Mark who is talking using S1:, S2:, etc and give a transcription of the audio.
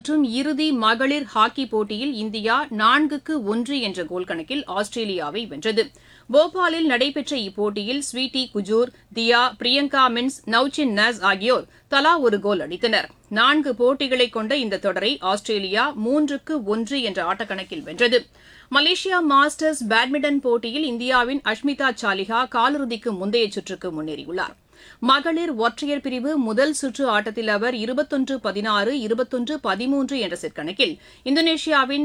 S1: மற்றும் இறுதி மகளிர் ஹாக்கி போட்டியில் இந்தியா நான்குக்கு ஒன்று என்ற கோல் கணக்கில் ஆஸ்திரேலியாவை வென்றது போபாலில் நடைபெற்ற இப்போட்டியில் ஸ்வீட்டி குஜூர் தியா பிரியங்கா மின்ஸ் நவ்சின் நாஸ் ஆகியோர் தலா ஒரு கோல் அடித்தனர் நான்கு போட்டிகளை கொண்ட இந்த தொடரை ஆஸ்திரேலியா மூன்றுக்கு ஒன்று என்ற ஆட்டக்கணக்கில் வென்றது மலேசியா மாஸ்டர்ஸ் பேட்மிண்டன் போட்டியில் இந்தியாவின் அஷ்மிதா சாலிஹா காலிறுதிக்கு முந்தைய சுற்றுக்கு முன்னேறியுள்ளார் மகளிர் ஒற்றையர் பிரிவு முதல் சுற்று ஆட்டத்தில் அவர் இருபத்தொன்று பதினாறு இருபத்தொன்று பதிமூன்று என்ற செட் கணக்கில் இந்தோனேஷியாவின்